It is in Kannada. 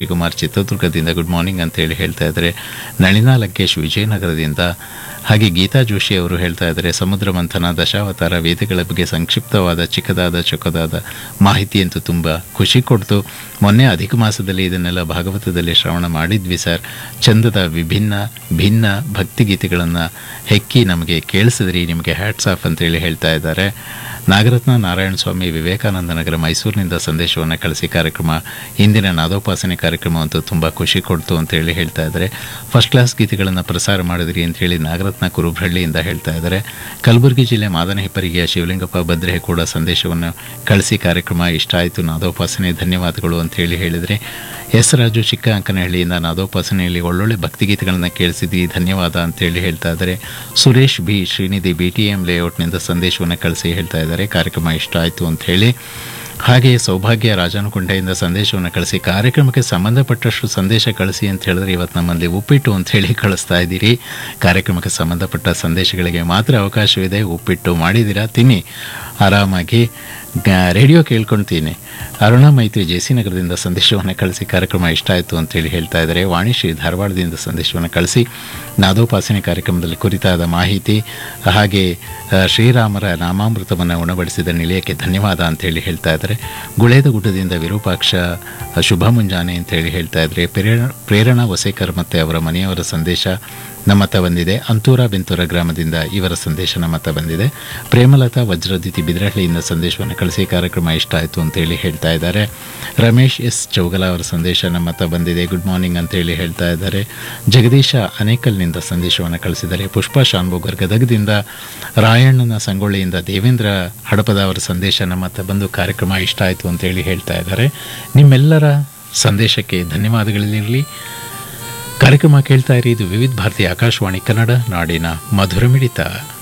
ಶಶಿಕುಮಾರ್ ಚಿತ್ರದುರ್ಗದಿಂದ ಗುಡ್ ಮಾರ್ನಿಂಗ್ ಅಂತ ಹೇಳಿ ಹೇಳ್ತಾ ಇದ್ದಾರೆ ನಳಿನಾ ಲಂಕೇಶ್ ವಿಜಯನಗರದಿಂದ ಹಾಗೆ ಗೀತಾ ಜೋಶಿ ಅವರು ಹೇಳ್ತಾ ಇದ್ದಾರೆ ಸಮುದ್ರ ಮಂಥನ ದಶಾವತಾರ ವೇದಗಳ ಬಗ್ಗೆ ಸಂಕ್ಷಿಪ್ತವಾದ ಚಿಕ್ಕದಾದ ಚೊಕ್ಕದಾದ ಮಾಹಿತಿ ಅಂತೂ ತುಂಬ ಖುಷಿ ಕೊಡ್ತು ಮೊನ್ನೆ ಅಧಿಕ ಮಾಸದಲ್ಲಿ ಇದನ್ನೆಲ್ಲ ಭಾಗವತದಲ್ಲಿ ಶ್ರವಣ ಮಾಡಿದ್ವಿ ಸರ್ ಚಂದದ ವಿಭಿನ್ನ ಭಿನ್ನ ಭಕ್ತಿಗೀತೆಗಳನ್ನು ಹೆಕ್ಕಿ ನಮಗೆ ಕೇಳಿಸಿದ್ರಿ ನಿಮಗೆ ಹ್ಯಾಟ್ಸ್ ಆಫ್ ಅಂತೇಳಿ ಹೇಳ್ತಾ ಇದ್ದಾರೆ ನಾಗರತ್ನ ನಾರಾಯಣ ಸ್ವಾಮಿ ವಿವೇಕಾನಂದ ನಗರ ಮೈಸೂರಿನಿಂದ ಸಂದೇಶವನ್ನು ಕಳಿಸಿ ಕಾರ್ಯಕ್ರಮ ಇಂದಿನ ನಾದೋಪಾಸನೆ ಕಾರ್ಯಕ್ರಮ ಅಂತೂ ತುಂಬ ಖುಷಿ ಕೊಡ್ತು ಅಂತೇಳಿ ಹೇಳ್ತಾ ಇದ್ದಾರೆ ಫಸ್ಟ್ ಕ್ಲಾಸ್ ಗೀತೆಗಳನ್ನು ಪ್ರಸಾರ ಮಾಡಿದ್ರಿ ಅಂತ ಹೇಳಿ ನಾಗರತ್ನ ಕುರುಬ್ರಹಳ್ಳಿಯಿಂದ ಹೇಳ್ತಾ ಇದ್ದಾರೆ ಕಲಬುರಗಿ ಜಿಲ್ಲೆ ಮಾದನ ಹಿಪ್ಪರಿಗೆಯ ಶಿವಲಿಂಗಪ್ಪ ಭದ್ರೆ ಕೂಡ ಸಂದೇಶವನ್ನು ಕಳಿಸಿ ಕಾರ್ಯಕ್ರಮ ಇಷ್ಟ ಆಯಿತು ನಾದೋಪಾಸನೆ ಧನ್ಯವಾದಗಳು ಅಂತ ಹೇಳಿ ಹೇಳಿದರೆ ಎಸ್ ರಾಜು ಚಿಕ್ಕ ಅಂಕನಹಳ್ಳಿಯಿಂದ ನಾದೋಪಾಸನೆಯಲ್ಲಿ ಒಳ್ಳೊಳ್ಳೆ ಭಕ್ತಿಗೀತೆಗಳನ್ನು ಕೇಳಿಸಿದ್ವಿ ಧನ್ಯವಾದ ಅಂತೇಳಿ ಹೇಳ್ತಾ ಇದ್ದಾರೆ Suresh B Srinidhi B T M ಲೇಔಟ್ನಿಂದ ಸಂದೇಶವನ್ನು ಕಳಿಸಿ ಹೇಳ್ತಾ ಇದ್ದಾರೆ ಕಾರ್ಯಕ್ರಮ ಇಷ್ಟ ಆಯಿತು ಅಂತ ಹೇಳಿ ಹಾಗೆಯೇ ಸೌಭಾಗ್ಯ ರಾಜನಕೊಂಡೆಯಿಂದ ಸಂದೇಶವನ್ನು ಕಳಿಸಿ ಕಾರ್ಯಕ್ರಮಕ್ಕೆ ಸಂಬಂಧಪಟ್ಟಷ್ಟು ಸಂದೇಶ ಕಳಿಸಿ ಅಂತ ಹೇಳಿದ್ರೆ ಇವತ್ತು ನಮ್ಮಲ್ಲಿ ಉಪ್ಪಿಟ್ಟು ಅಂತ ಹೇಳಿ ಕಳಿಸ್ತಾ ಇದ್ದೀರಿ ಕಾರ್ಯಕ್ರಮಕ್ಕೆ ಸಂಬಂಧಪಟ್ಟ ಸಂದೇಶಗಳಿಗೆ ಮಾತ್ರ ಅವಕಾಶವಿದೆ ಉಪ್ಪಿಟ್ಟು ಮಾಡಿದ್ದೀರಾ ತಿನ್ನಿ ಆರಾಮಾಗಿ ಗ- ರೇಡಿಯೋ ಕೇಳ್ಕೊಳ್ತೀನಿ ಅರುಣ ಮೈತ್ರಿ ಜೆ ಸಿ ನಗರದಿಂದ ಸಂದೇಶವನ್ನು ಕಳಿಸಿ ಕಾರ್ಯಕ್ರಮ ಇಷ್ಟ ಆಯಿತು ಅಂತೇಳಿ ಹೇಳ್ತಾ ಇದ್ದಾರೆ ವಾಣಿಶ್ರೀ ಧಾರವಾಡದಿಂದ ಸಂದೇಶವನ್ನು ಕಳಿಸಿ ನಾದೋಪಾಸನೆ ಕಾರ್ಯಕ್ರಮದಲ್ಲಿ ಕುರಿತಾದ ಮಾಹಿತಿ ಹಾಗೆ ಆ, ಶ್ರೀರಾಮರ ನಾಮಾಮೃತವನ್ನು ಉಣಬಡಿಸಿದ ನಿಲಯಕ್ಕೆ ಧನ್ಯವಾದ ಅಂತೇಳಿ ಹೇಳ್ತಾ ಇದ್ದಾರೆ ಗುಳೇದ ಗುಡ್ಡದಿಂದ ವಿರೂಪಾಕ್ಷ ಆ, ಶುಭ ಮುಂಜಾನೆ ಅಂತೇಳಿ ಹೇಳ್ತಾ ಇದ್ದಾರೆ ಪ್ರೇರಣ ಪ್ರೇರಣಾ ವಸೇಕರ್ ಮತ್ತು ಅವರ ಮನೆಯವರ ಸಂದೇಶ ನಮ್ಮ ಹತ್ರ ಬಂದಿದೆ ಅಂತೂರ ಬೆಂತೂರ ಗ್ರಾಮದಿಂದ ಇವರ ಸಂದೇಶ ನಮ್ಮ ಹತ್ರ ಬಂದಿದೆ ಪ್ರೇಮಲತಾ ವಜ್ರದಿತಿ ಬಿದ್ರಹಳ್ಳಿಯಿಂದ ಸಂದೇಶವನ್ನು ಕಳಿಸಿ ಕಾರ್ಯಕ್ರಮ ಇಷ್ಟ ಆಯಿತು ಅಂತೇಳಿ ಹೇಳ್ತಾ ಇದ್ದಾರೆ ರಮೇಶ್ ಎಸ್ ಚೌಗಲ ಅವರ ಸಂದೇಶ ನಮ್ಮ ಹತ್ರ ಬಂದಿದೆ ಗುಡ್ ಮಾರ್ನಿಂಗ್ ಅಂತೇಳಿ ಹೇಳ್ತಾ ಇದ್ದಾರೆ ಜಗದೀಶ ಅನೇಕಲ್ನಿಂದ ಸಂದೇಶವನ್ನು ಕಳಿಸಿದ್ದಾರೆ ಪುಷ್ಪ ಶಾನ್ಭೋಗರ್ ಗದಗದಿಂದ ರಾಯಣ್ಣನ ಸಂಗೊಳ್ಳಿಯಿಂದ ದೇವೇಂದ್ರ ಹಡಪದ ಅವರ ಸಂದೇಶ ನಮ್ಮ ಹತ್ರ ಬಂದು ಕಾರ್ಯಕ್ರಮ ಇಷ್ಟ ಆಯಿತು ಅಂತೇಳಿ ಹೇಳ್ತಾ ಇದ್ದಾರೆ ನಿಮ್ಮೆಲ್ಲರ ಸಂದೇಶಕ್ಕೆ ಧನ್ಯವಾದಗಳಿರಲಿ ಕಾರ್ಯಕ್ರಮ ಕೇಳ್ತಾ ಇರಿ ಇದು ವಿವಿಧ ಭಾರತಿ ಆಕಾಶವಾಣಿ ಕನ್ನಡ ನಾಡಿನ ಮಧುರ ಮಿಡಿತ